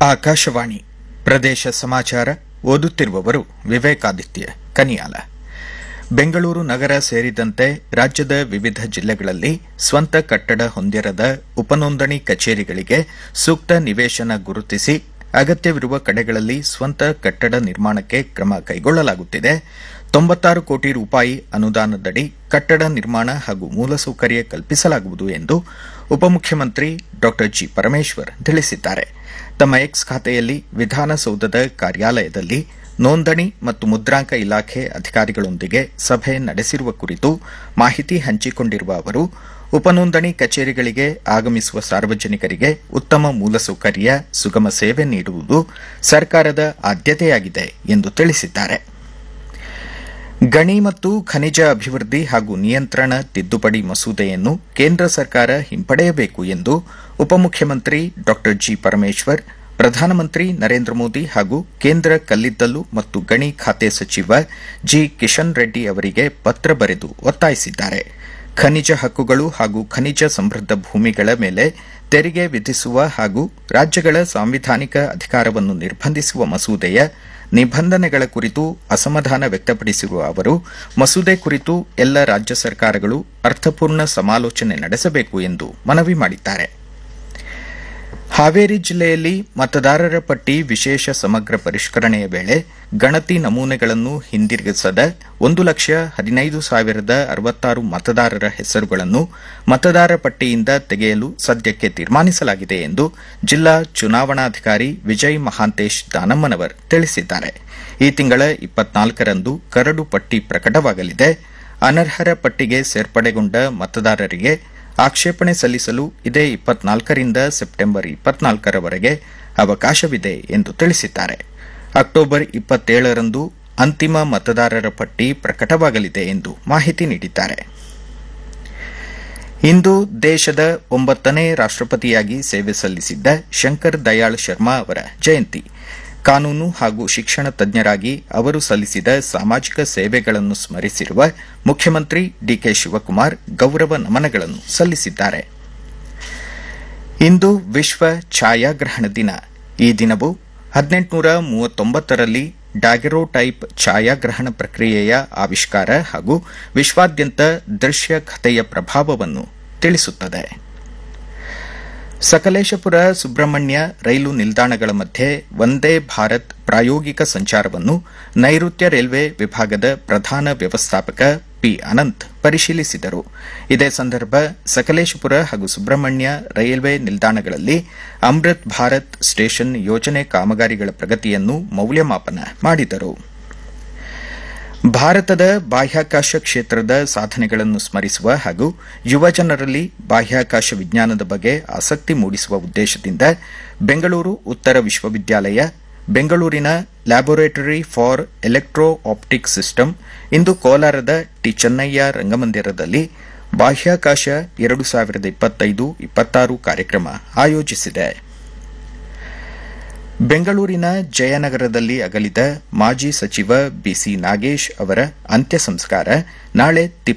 ಆಕಾಶವಾಣಿ ಪ್ರದೇಶ ಸಮಾಚಾರ ಓದುತ್ತಿರುವವರು ವಿವೇಕಾದಿತ್ಯ ಕನಿಯಾಲ ಬೆಂಗಳೂರು ನಗರ ಸೇರಿದಂತೆ ರಾಜ್ಯದ ವಿವಿಧ ಜಿಲ್ಲೆಗಳಲ್ಲಿ ಸ್ವಂತ ಕಟ್ಟಡ ಹೊಂದಿರದ ಉಪನೋಂದಣಿ ಕಚೇರಿಗಳಿಗೆ ಸೂಕ್ತ ನಿವೇಶನ ಗುರುತಿಸಿ ಅಗತ್ಯವಿರುವ ಕಡೆಗಳಲ್ಲಿ ಸ್ವಂತ ಕಟ್ಟಡ ನಿರ್ಮಾಣಕ್ಕೆ ಕ್ರಮ ಕೈಗೊಳ್ಳಲಾಗುತ್ತಿದೆ ತೊಂಬತ್ತಾರು ಕೋಟಿ ರೂಪಾಯಿ ಅನುದಾನದಡಿ ಕಟ್ಟಡ ನಿರ್ಮಾಣ ಹಾಗೂ ಮೂಲಸೌಕರ್ಯ ಕಲ್ಪಿಸಲಾಗುವುದು ಎಂದು ಉಪಮುಖ್ಯಮಂತ್ರಿ ಡಾ ಜಿ ಪರಮೇಶ್ವರ್ ತಿಳಿಸಿದ್ದಾರೆ ತಮ್ಮ ಎಕ್ಸ್ ಖಾತೆಯಲ್ಲಿ ವಿಧಾನಸೌಧದ ಕಾರ್ಯಾಲಯದಲ್ಲಿ ನೋಂದಣಿ ಮತ್ತು ಮುದ್ರಾಂಕ ಇಲಾಖೆ ಅಧಿಕಾರಿಗಳೊಂದಿಗೆ ಸಭೆ ನಡೆಸಿರುವ ಕುರಿತು ಮಾಹಿತಿ ಹಂಚಿಕೊಂಡಿರುವ ಅವರು ಉಪನೋಂದಣಿ ಕಚೇರಿಗಳಿಗೆ ಆಗಮಿಸುವ ಸಾರ್ವಜನಿಕರಿಗೆ ಉತ್ತಮ ಮೂಲಸೌಕರ್ಯ ಸುಗಮ ಸೇವೆ ನೀಡುವುದು ಸರ್ಕಾರದ ಆದ್ಯತೆಯಾಗಿದೆ ಎಂದು ತಿಳಿಸಿದ್ದಾರೆ ಗಣಿ ಮತ್ತು ಖನಿಜ ಅಭಿವೃದ್ಧಿ ಹಾಗೂ ನಿಯಂತ್ರಣ ತಿದ್ದುಪಡಿ ಮಸೂದೆಯನ್ನು ಕೇಂದ್ರ ಸರ್ಕಾರ ಹಿಂಪಡೆಯಬೇಕು ಎಂದು ಉಪಮುಖ್ಯಮಂತ್ರಿ ಡಾ ಜಿ ಪರಮೇಶ್ವರ್ ಪ್ರಧಾನಮಂತ್ರಿ ನರೇಂದ್ರ ಮೋದಿ ಹಾಗೂ ಕೇಂದ್ರ ಕಲ್ಲಿದ್ದಲು ಮತ್ತು ಗಣಿ ಖಾತೆ ಸಚಿವ ಜಿ ಕಿಶನ್ ರೆಡ್ಡಿ ಅವರಿಗೆ ಪತ್ರ ಬರೆದು ಒತ್ತಾಯಿಸಿದ್ದಾರೆ ಖನಿಜ ಹಕ್ಕುಗಳು ಹಾಗೂ ಖನಿಜ ಸಮೃದ್ಧ ಭೂಮಿಗಳ ಮೇಲೆ ತೆರಿಗೆ ವಿಧಿಸುವ ಹಾಗೂ ರಾಜ್ಯಗಳ ಸಾಂವಿಧಾನಿಕ ಅಧಿಕಾರವನ್ನು ನಿರ್ಬಂಧಿಸುವ ಮಸೂದೆಯ ನಿಬಂಧನೆಗಳ ಕುರಿತು ಅಸಮಾಧಾನ ವ್ಯಕ್ತಪಡಿಸಿರುವ ಅವರು ಮಸೂದೆ ಕುರಿತು ಎಲ್ಲ ರಾಜ್ಯ ಸರ್ಕಾರಗಳು ಅರ್ಥಪೂರ್ಣ ಸಮಾಲೋಚನೆ ನಡೆಸಬೇಕು ಎಂದು ಮನವಿ ಮಾಡಿದ್ದಾರೆ ಹಾವೇರಿ ಜಿಲ್ಲೆಯಲ್ಲಿ ಮತದಾರರ ಪಟ್ಟಿ ವಿಶೇಷ ಸಮಗ್ರ ಪರಿಷ್ಕರಣೆಯ ವೇಳೆ ಗಣತಿ ನಮೂನೆಗಳನ್ನು ಹಿಂದಿರುಗಿಸದ ಒಂದು ಲಕ್ಷ ಹದಿನೈದು ಸಾವಿರದ ಅರವತ್ತಾರು ಮತದಾರರ ಹೆಸರುಗಳನ್ನು ಮತದಾರ ಪಟ್ಟಿಯಿಂದ ತೆಗೆಯಲು ಸದ್ಯಕ್ಕೆ ತೀರ್ಮಾನಿಸಲಾಗಿದೆ ಎಂದು ಜಿಲ್ಲಾ ಚುನಾವಣಾಧಿಕಾರಿ ವಿಜಯ್ ಮಹಾಂತೇಶ್ ದಾನಮ್ಮನವರ್ ತಿಳಿಸಿದ್ದಾರೆ ಈ ತಿಂಗಳ ಇಪ್ಪತ್ನಾಲ್ಕರಂದು ಕರಡು ಪಟ್ಟಿ ಪ್ರಕಟವಾಗಲಿದೆ ಅನರ್ಹರ ಪಟ್ಟಿಗೆ ಸೇರ್ಪಡೆಗೊಂಡ ಮತದಾರರಿಗೆ ಆಕ್ಷೇಪಣೆ ಸಲ್ಲಿಸಲು ಇದೇ ಇಪ್ಪತ್ನಾಲ್ಕರಿಂದ ಸೆಪ್ಟೆಂಬರ್ ಇಪ್ಪತ್ನಾಲ್ಕರವರೆಗೆ ಅವಕಾಶವಿದೆ ಎಂದು ತಿಳಿಸಿದ್ದಾರೆ ಅಕ್ಟೋಬರ್ ಇಪ್ಪತ್ತೇಳರಂದು ಅಂತಿಮ ಮತದಾರರ ಪಟ್ಟಿ ಪ್ರಕಟವಾಗಲಿದೆ ಎಂದು ಮಾಹಿತಿ ನೀಡಿದ್ದಾರೆ ಇಂದು ದೇಶದ ಒಂಬತ್ತನೇ ರಾಷ್ಟಪತಿಯಾಗಿ ಸೇವೆ ಸಲ್ಲಿಸಿದ್ದ ಶಂಕರ್ ದಯಾಳ್ ಶರ್ಮಾ ಅವರ ಜಯಂತಿ ಕಾನೂನು ಹಾಗೂ ಶಿಕ್ಷಣ ತಜ್ಞರಾಗಿ ಅವರು ಸಲ್ಲಿಸಿದ ಸಾಮಾಜಿಕ ಸೇವೆಗಳನ್ನು ಸ್ಮರಿಸಿರುವ ಮುಖ್ಯಮಂತ್ರಿ ಡಿಕೆ ಶಿವಕುಮಾರ್ ಗೌರವ ನಮನಗಳನ್ನು ಸಲ್ಲಿಸಿದ್ದಾರೆ ಇಂದು ವಿಶ್ವ ಛಾಯಾಗ್ರಹಣ ದಿನ ಈ ದಿನವು ಹದಿನೆಂಟುನೂರ ಮೂವತ್ತೊಂಬತ್ತರಲ್ಲಿ ಡಾಗೆರೋಟೈಪ್ ಛಾಯಾಗ್ರಹಣ ಪ್ರಕ್ರಿಯೆಯ ಆವಿಷ್ಕಾರ ಹಾಗೂ ವಿಶ್ವಾದ್ಯಂತ ದೃಶ್ಯ ಕಥೆಯ ಪ್ರಭಾವವನ್ನು ತಿಳಿಸುತ್ತದೆ ಸಕಲೇಶಪುರ ಸುಬ್ರಹ್ಮಣ್ಯ ರೈಲು ನಿಲ್ದಾಣಗಳ ಮಧ್ಯೆ ವಂದೇ ಭಾರತ್ ಪ್ರಾಯೋಗಿಕ ಸಂಚಾರವನ್ನು ನೈಋತ್ಯ ರೈಲ್ವೆ ವಿಭಾಗದ ಪ್ರಧಾನ ವ್ಯವಸ್ಥಾಪಕ ಪಿ ಅನಂತ್ ಪರಿಶೀಲಿಸಿದರು ಇದೇ ಸಂದರ್ಭ ಸಕಲೇಶಪುರ ಹಾಗೂ ಸುಬ್ರಹ್ಮಣ್ಯ ರೈಲ್ವೆ ನಿಲ್ದಾಣಗಳಲ್ಲಿ ಅಮೃತ್ ಭಾರತ್ ಸ್ಟೇಷನ್ ಯೋಜನೆ ಕಾಮಗಾರಿಗಳ ಪ್ರಗತಿಯನ್ನು ಮೌಲ್ಯಮಾಪನ ಮಾಡಿದರು ಭಾರತದ ಬಾಹ್ಯಾಕಾಶ ಕ್ಷೇತ್ರದ ಸಾಧನೆಗಳನ್ನು ಸ್ಮರಿಸುವ ಹಾಗೂ ಯುವಜನರಲ್ಲಿ ಬಾಹ್ಯಾಕಾಶ ವಿಜ್ಞಾನದ ಬಗ್ಗೆ ಆಸಕ್ತಿ ಮೂಡಿಸುವ ಉದ್ದೇಶದಿಂದ ಬೆಂಗಳೂರು ಉತ್ತರ ವಿಶ್ವವಿದ್ಯಾಲಯ ಬೆಂಗಳೂರಿನ laboratory for electro optic system ಇಂದು ಕೋಲಾರದ ಟಿ ಚೆನ್ನಯ್ಯ ರಂಗಮಂದಿರದಲ್ಲಿ ಬಾಹ್ಯಾಕಾಶ ಎರಡು ಸಾವಿರದ ಇಪ್ಪತ್ತೈದು ಇಪ್ಪತ್ತಾರು ಕಾರ್ಯಕ್ರಮ ಆಯೋಜಿಸಿದೆ ಬೆಂಗಳೂರಿನ ಜಯನಗರದಲ್ಲಿ ಅಗಲಿದ ಮಾಜಿ ಸಚಿವ ಬಿಸಿ ನಾಗೇಶ್ ಅವರ ಅಂತ್ಯ ಸಂಸ್ಕಾರ ನಾಳೆ